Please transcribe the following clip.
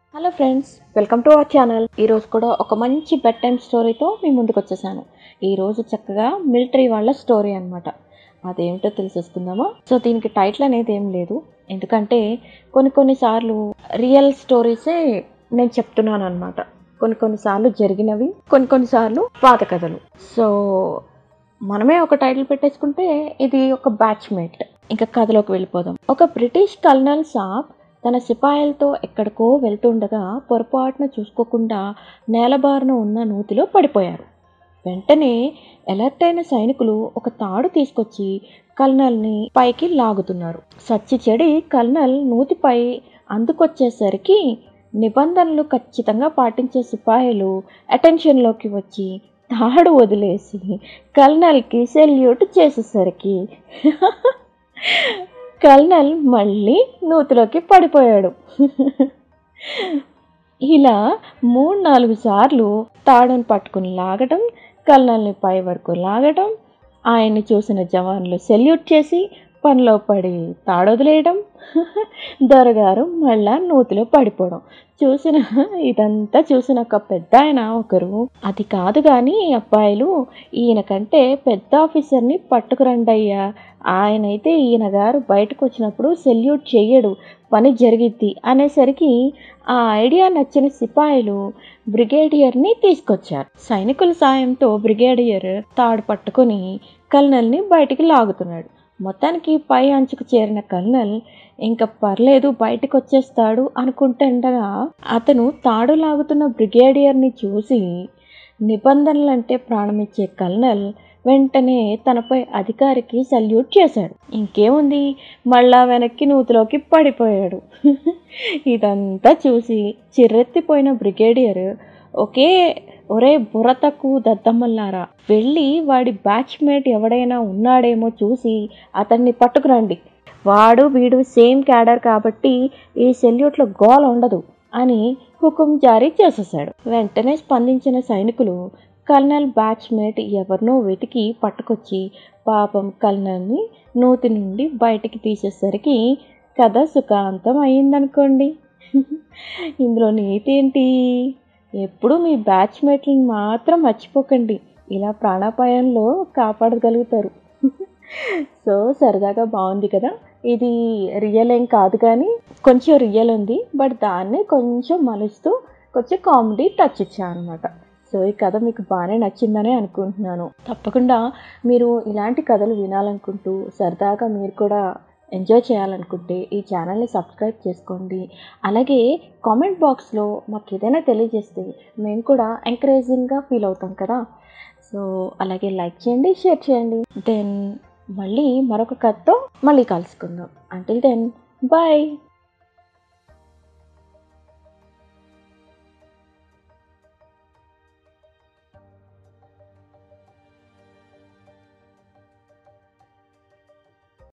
hello friends welcome to our channel ఈరోజు కూడా ఒక మంచి బెడ్ టైమ్ స్టోరీతో మీ ముందుకు వచ్చేసాను ఈరోజు చక్కగా మిలిటరీ వాళ్ళ స్టోరీ అనమాట అదేమిటో తెలిసేసుకుందామా సో దీనికి టైటిల్ అనేది ఏం లేదు ఎందుకంటే కొన్ని కొన్నిసార్లు రియల్ స్టోరీసే నేను చెప్తున్నాను అనమాట కొన్ని కొన్నిసార్లు జరిగినవి కొన్ని కొన్నిసార్లు పాత కథలు సో మనమే ఒక టైటిల్ పెట్టేసుకుంటే ఇది ఒక బ్యాచ్మేట్ ఇంకా కథలోకి వెళ్ళిపోదాం ఒక బ్రిటిష్ కల్నల్ సాబ్ తన సిపాయిలతో ఎక్కడికో వెళ్తుండగా పొరపాటున చూసుకోకుండా నేలబారున ఉన్న నూతిలో పడిపోయారు వెంటనే అలర్ట్ అయిన సైనికులు ఒక తాడు తీసుకొచ్చి కల్నల్ని పైకి లాగుతున్నారు సచ్చి చెడి కల్నల్ నూతిపై అందుకొచ్చేసరికి నిబంధనలు ఖచ్చితంగా పాటించే సిపాయిలు అటెన్షన్లోకి వచ్చి తాడు వదిలేసి కల్నల్కి సెల్యూట్ చేసేసరికి కల్నల్ మళ్ళీ నూతిలోకి పడిపోయాడు ఇలా మూడు నాలుగు సార్లు తాడును పట్టుకుని లాగటం కల్నల్ని పై వరకు లాగటం ఆయన్ని చూసిన జవాన్లు సెల్యూట్ చేసి పనిలో పడి తాడొదిలేయడం దొరగారు మళ్ళా నూతిలో పడిపోవడం చూసిన ఇదంతా చూసిన ఒక పెద్ద ఆయన ఒకరు అది కాదు కానీ అబ్బాయిలు ఈయన కంటే పెద్ద ఆఫీసర్ని పట్టుకురండి అయ్యా ఆయనైతే ఈయన గారు బయటకు వచ్చినప్పుడు సెల్యూట్ చెయ్యడు పని జరిగిద్ది అనేసరికి ఆ ఐడియా నచ్చిన సిపాయిలు బ్రిగేడియర్ని తీసుకొచ్చారు సైనికుల సాయంతో బ్రిగేడియర్ తాడు పట్టుకుని కల్నల్ని బయటికి లాగుతున్నాడు మొత్తానికి పై అంచుకు చేరిన కల్నల్ ఇంకా పర్లేదు బయటకు వచ్చేస్తాడు అనుకుంటుండగా అతను తాడు లాగుతున్న బ్రిగేడియర్ని చూసి నిబంధనలంటే ప్రాణమిచ్చే కల్నల్ వెంటనే తనపై అధికారికి సల్యూట్ చేశాడు ఇంకేముంది మళ్ళా వెనక్కి నూతిలోకి పడిపోయాడు ఇదంతా చూసి చిర్రెత్తిపోయిన బ్రిగేడియర్ ఒకే ఒరే బుర్ర తక్కువ దద్దమ్మల్లారా వెళ్ళి వాడి బ్యాచ్మేట్ ఎవడైనా ఉన్నాడేమో చూసి అతన్ని పట్టుకురండి వాడు వీడు సేమ్ క్యాడర్ కాబట్టి ఈ సెల్యూట్లో గోల ఉండదు అని హుకుం జారీ చేసేశాడు వెంటనే స్పందించిన సైనికులు కల్నల్ బ్యాచ్మేట్ ఎవరినో వెతికి పట్టుకొచ్చి పాపం కల్నల్ని నూతి నుండి బయటికి తీసేసరికి కథ సుఖాంతం అయిందనుకోండి ఇందులో నీతి ఏంటి ఎప్పుడు మీ బ్యాచ్మేట్లను మాత్రం మర్చిపోకండి ఇలా ప్రాణాపాయంలో కాపాడగలుగుతారు సో సరదాగా బాగుంది కదా ఇది రియల్ ఏం కాదు కానీ కొంచెం రియల్ ఉంది బట్ దాన్నే కొంచెం మలుస్తూ కొంచెం కామెడీ టచ్ ఇచ్చా అనమాట సో ఈ కథ మీకు బాగానే నచ్చిందనే అనుకుంటున్నాను తప్పకుండా మీరు ఇలాంటి కథలు వినాలనుకుంటూ సరదాగా మీరు కూడా ఎంజాయ్ చేయాలనుకుంటే ఈ ఛానల్ని సబ్స్క్రైబ్ చేసుకోండి అలాగే కామెంట్ బాక్స్లో మాకు ఏదైనా తెలియజేస్తే మేము కూడా ఎంకరేజింగ్గా ఫీల్ అవుతాం కదా సో అలాగే లైక్ చేయండి షేర్ చేయండి దెన్ మళ్ళీ మరొక కథతో మళ్ళీ కలుసుకుందాం అంటిల్ దెన్ బాయ్